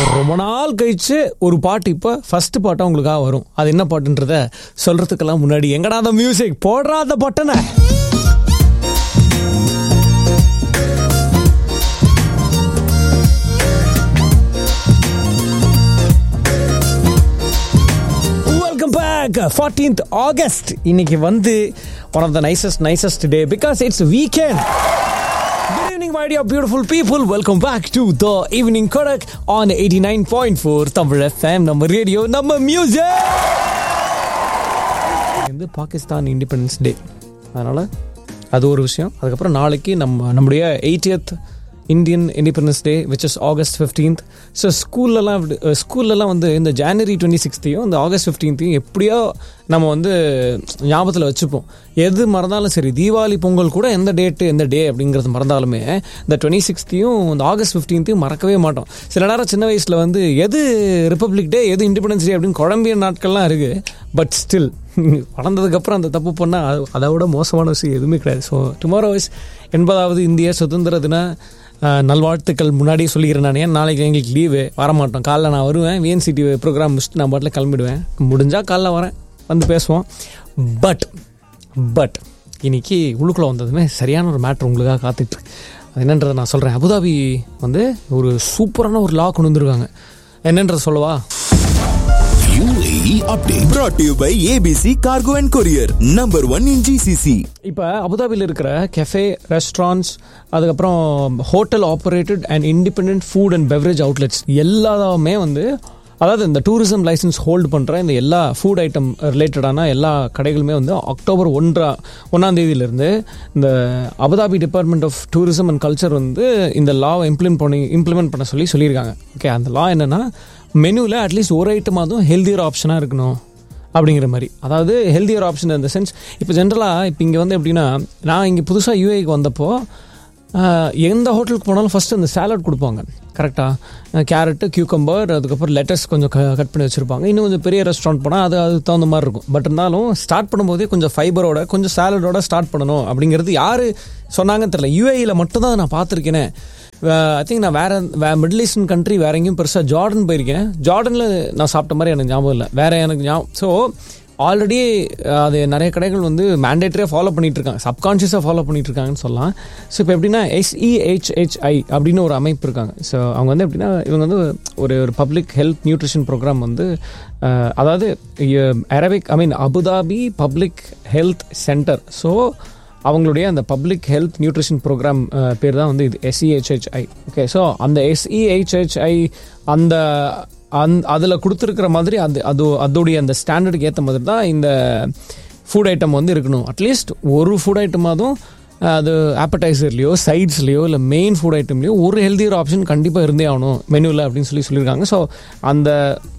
ரொம்ப நாள் கழிச்சு ஒரு பாட்டு இப்போ ஃபர்ஸ்ட் பாட்டா உங்களுக்காக வரும் அது என்ன பாட்டுன்றத சொல்றதுக்கெல்லாம் முன்னாடி எங்கடா அந்த மியூசிக் போடுறா அந்த பட்டனை வெல்கம் பேக் ஃபார்டீன்த் ஆகஸ்ட் இன்னைக்கு வந்து one of the nicest nicest day because it's weekend Good evening, my dear beautiful people. Welcome back to the Evening Kodak on 89.4 Tamil FM, நம்ம ரேடியோ நம்ம மியூசிக் வந்து பாகிஸ்தான் இண்டிபெண்டன்ஸ் டே அதனால் அது ஒரு விஷயம் அதுக்கப்புறம் நாளைக்கு நம்ம நம்முடைய eightieth Indian independence day which is August fifteenth so ஸ்கூல்லலாம் ஸ்கூல்லலாம் வந்து இந்த ஜான்வரி டுவெண்ட்டி சிக்ஸ்த்தையும் இந்த ஆகஸ்ட் ஃபிஃப்டீன்த்தையும் எப்படியோ நம்ம வந்து ஞாபகத்தில் வச்சுப்போம் எது மறந்தாலும் சரி தீபாவளி பொங்கல் கூட எந்த டேட்டு எந்த டே அப்படிங்கிறது மறந்தாலுமே இந்த டுவெண்ட்டி சிக்ஸ்த்தையும் இந்த ஆகஸ்ட் ஃபிஃப்டீன்த்தையும் மறக்கவே மாட்டோம் சில நேரம் சின்ன வயசில் வந்து எது ரிப்பப்ளிக் டே எது இண்டிபெண்டன்ஸ் டே அப்படின்னு குழம்பிய நாட்கள்லாம் இருக்குது பட் ஸ்டில் வளர்ந்ததுக்கப்புறம் அந்த தப்பு பண்ணால் அது அதை விட மோசமான விஷயம் எதுவுமே கிடையாது ஸோ டுமாரோ இஸ் எண்பதாவது இந்திய சுதந்திர தின அஹ், நல்வாழ்த்துக்கள் முன்னாடியே சொல்லிக்கிறேன் நான் ஏன் நாளைக்கு எங்களுக்கு லீவு வரமாட்டோம் காலைல நான் வருவேன் விஎன்சிடி ப்ரோக்ராம் முடிச்சுட்டு நான் பாட்டில் கிளம்பிடுவேன் முடிஞ்சால் காலைல வரேன் வந்து பேசுவோம் பட் பட் இன்னைக்கு உள்ளுக்குள்ளே வந்ததுமே சரியான ஒரு மேட்ரு உங்களுக்காக காத்துட்ருக்கு அது என்னன்றதை நான் சொல்கிறேன் அபுதாபி வந்து ஒரு சூப்பரான ஒரு லா கொண்டு வந்திருக்காங்க என்னன்றதை சொல்லவா UAE update brought to you by ABC Cargo and Courier, number one in GCC. இப்போ அபுதாபியில் இருக்கிற கெஃபே ரெஸ்டாரண்ட்ஸ் அதுக்கப்புறம் hotel operated and independent food and beverage outlets எல்லாமே வந்து அதாவது இந்த டூரிசம் லைசன்ஸ் ஹோல்டு பண்ணுற இந்த எல்லா ஃபுட் ஐட்டம் ரிலேட்டடான எல்லா கடைகளுமே வந்து அக்டோபர் ஒன்றா ஒன்றாம் தேதியிலேருந்து இந்த Abu Dhabi department of tourism and culture வந்து இந்த லாவை இம்ப்ளிமெண்ட் பண்ணி இம்ப்ளிமெண்ட் பண்ண சொல்லி சொல்லியிருக்காங்க ஓகே அந்த லா என்னென்னா மெனுவில் அட்லீஸ்ட் ஒரு ஐட்டமாதும் ஹெல்தியர் ஆப்ஷனாக இருக்கணும் அப்படிங்கிற மாதிரி அதாவது ஹெல்தியர் ஆப்ஷன் இந்த சென்ஸ் இப்போ ஜென்ரலாக இப்போ இங்கே வந்து எப்படின்னா நான் இங்கே புதுசாக யூஏக்கு வந்தப்போ ஆஹ், எந்த ஹோட்டலுக்கு போனாலும் ஃபஸ்ட்டு அந்த சாலட் கொடுப்பாங்க கரெக்டாக கேரட்டு கியூக்கம்பர் அதுக்கப்புறம் லெட்டர்ஸ் கொஞ்சம் கட் பண்ணி வச்சுருப்பாங்க இன்னும் கொஞ்சம் பெரிய ரெஸ்டாரண்ட் போனால் அது அதுக்கு தகுந்த மாதிரி இருக்கும் பட் இருந்தாலும் ஸ்டார்ட் பண்ணும்போதே கொஞ்சம் ஃபைபரோட கொஞ்சம் சாலடோட ஸ்டார்ட் பண்ணணும் அப்படிங்கிறது யார் சொன்னாங்கன்னு தெரியல யூஏயில் மட்டும்தான் அதை நான் பார்த்துருக்கேனே ஐ திங்க் நான் வேற வே மிடில் ஈஸ்டர்ன் கண்ட்ரி வேற எங்கேயும் பெருசாக ஜார்டன் போயிருக்கேன் ஜார்டனில் நான் சாப்பிட்ட மாதிரி எனக்கு ஞாபகம் இல்லை வேற எனக்கு ஞாபகம் ஸோ ஆல்ரெடி அது நிறைய கடைகள் வந்து மேண்டேட்டரியாக ஃபாலோ பண்ணிட்டு இருக்காங்க சப்கான்ஷியஸாக ஃபாலோ பண்ணிட்டு இருக்காங்கன்னு சொல்லலாம் ஸோ இப்போ எப்படின்னா எஸ்இஹெச்ஹெச்ஐ அப்படின்னு ஒரு அமைப்பு இருக்காங்க ஸோ அவங்க வந்து எப்படின்னா இவங்க வந்து ஒரு ஒரு பப்ளிக் ஹெல்த் நியூட்ரிஷன் ப்ரோக்ராம் வந்து அஹ், அதாவது Arabic I mean Abu Dhabi public health centre so அவங்களுடைய அந்த பப்ளிக் ஹெல்த் நியூட்ரிஷன் ப்ரோக்ராம் பேர் தான் வந்து இது எஸ்இஹெச்ஹெச்ஐ ஓகே ஸோ அந்த எஸ்இஹெச்ஹெச்ஐ அந்த அந் அதில் கொடுத்துருக்கிற மாதிரி அது அது அதோடைய அந்த ஸ்டாண்டர்டுக்கு ஏற்ற மாதிரி தான் இந்த ஃபுட் ஐட்டம் வந்து இருக்கணும் அட்லீஸ்ட் ஒரு ஃபுட் ஐட்டமாதும் அது ஆப்படைசர்லேயோ சைட்ஸ்லேயோ இல்லை மெயின் ஃபுட் ஐட்டம்லேயோ ஒரு ஹெல்தியர் ஆப்ஷன் கண்டிப்பாக இருந்தே ஆகணும் மெனுவில் அப்படின்னு சொல்லி சொல்லியிருக்காங்க ஸோ அந்த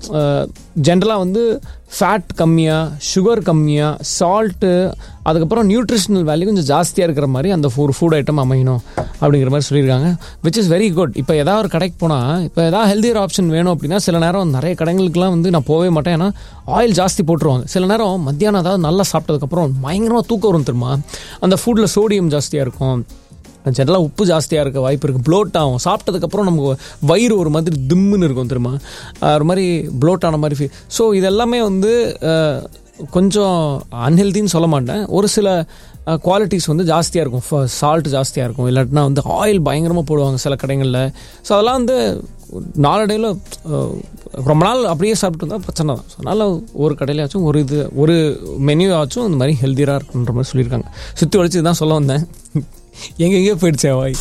ஜென்ரலாக வந்து ஃபேட் கம்மியாக சுகர் கம்மியாக சால்ட்டு அதுக்கப்புறம் நியூட்ரிஷனல் வேல்யூ கொஞ்சம் ஜாஸ்தியாக இருக்கிற மாதிரி அந்த ஒரு ஃபுட் ஐட்டம் அமையணும் அப்படிங்கிற மாதிரி சொல்லியிருக்காங்க விச் இஸ் வெரி குட் இப்போ ஏதாவது ஒரு கடைக்கு போனால் இப்போ ஏதாவது ஹெல்தியர் ஆப்ஷன் வேணும் அப்படின்னா சில நேரம் நிறைய கடைகளுக்குலாம் வந்து நான் போகவே மாட்டேன் ஏன்னா ஆயில் ஜாஸ்தி போட்டுருவாங்க சில நேரம் மத்தியானம் ஏதாவது நல்லா சாப்பிட்டதுக்கப்புறம் பயங்கரமாக தூக்கம் வரும் தெரியுமா அந்த ஃபுட்டில் சோடியம் ஜாஸ்தியாக இருக்கும் ஜெனரலாக உப்பு ஜாஸ்தியாக இருக்க வாய்ப்பு இருக்குது ப்ளோட் ஆகும் சாப்பிட்டதுக்கப்புறம் நமக்கு வயிறு ஒரு மாதிரி திம்முன்னு இருக்கும் தெரியுமா அஹ் ஒரு மாதிரி ப்ளோட் ஆன மாதிரி ஃபீல் ஸோ இதெல்லாமே வந்து அஹ், கொஞ்சம் அன்ஹெல்தின்னு சொல்ல மாட்டேன் ஒரு சில குவாலிட்டிஸ் வந்து ஜாஸ்தியாக இருக்கும் சால்ட் ஜாஸ்தியாக இருக்கும் இல்லாட்டினா வந்து ஆயில் பயங்கரமாக போடுவாங்க சில கடைகளில் ஸோ அதெல்லாம் வந்து நாளடைவில் ரொம்ப நாள் அப்படியே சாப்பிட்டு இருந்தால் பிரச்சனை தான் ஸோ அதனால் ஒரு கடையிலாச்சும் ஒரு இது ஒரு மெனு ஆச்சும் இந்த மாதிரி ஹெல்த்தியராக இருக்குன்ற மாதிரி சொல்லியிருக்காங்க சுற்றி வலிச்சு தான் சொல்ல வந்தேன் எங்கெங்கேயோ போயிடுச்சே வாய்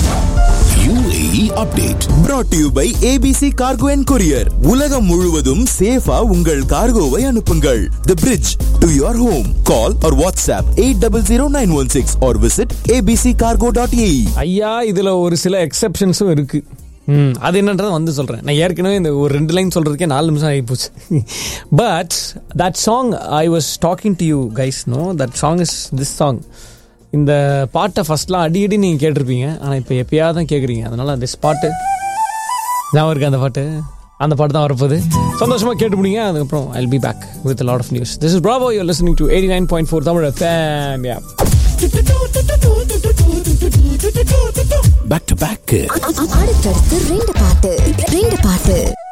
UAE update brought to you by ABC Cargo and Courier. உலகம் முழுவதும் சேஃபா உங்கள் கார்கோவை அனுப்புங்கள். The bridge to your home. Call or WhatsApp 800916 or visit abccargo.ae. ஐயா இதில் ஒரு சில எக்ஸப்ஷன்ஸும் இருக்கு ம் அது என்னன்றதை வந்து சொல்கிறேன் நான் ஏற்கனவே இந்த ஒரு ரெண்டு லைன் சொல்கிறதுக்கே நாலு நிமிஷம் ஆகி போச்சு but that song I was talking to you guys no that song is this song இந்த பாட்டை ஃபர்ஸ்ட்லாம் அடி அடி நீங்கள் கேட்டிருப்பீங்க ஆனால் இப்போ எப்பயாவது தான் கேட்குறீங்க அதனால திஸ் பாட்டு ஞாபகம் இருக்கு அந்த பாட்டு அந்த பாட்டு தான் வரப்போகுது சந்தோஷமா கேட்டு முடியுங்க அதுக்கப்புறம் I'll be back with lot of news this is Bravo you're listening to eighty nine point four Tamil FM yeah Back to back. அடுத்தடுத்து ரெண்டு பாட்டு ரெண்டு பாட்டு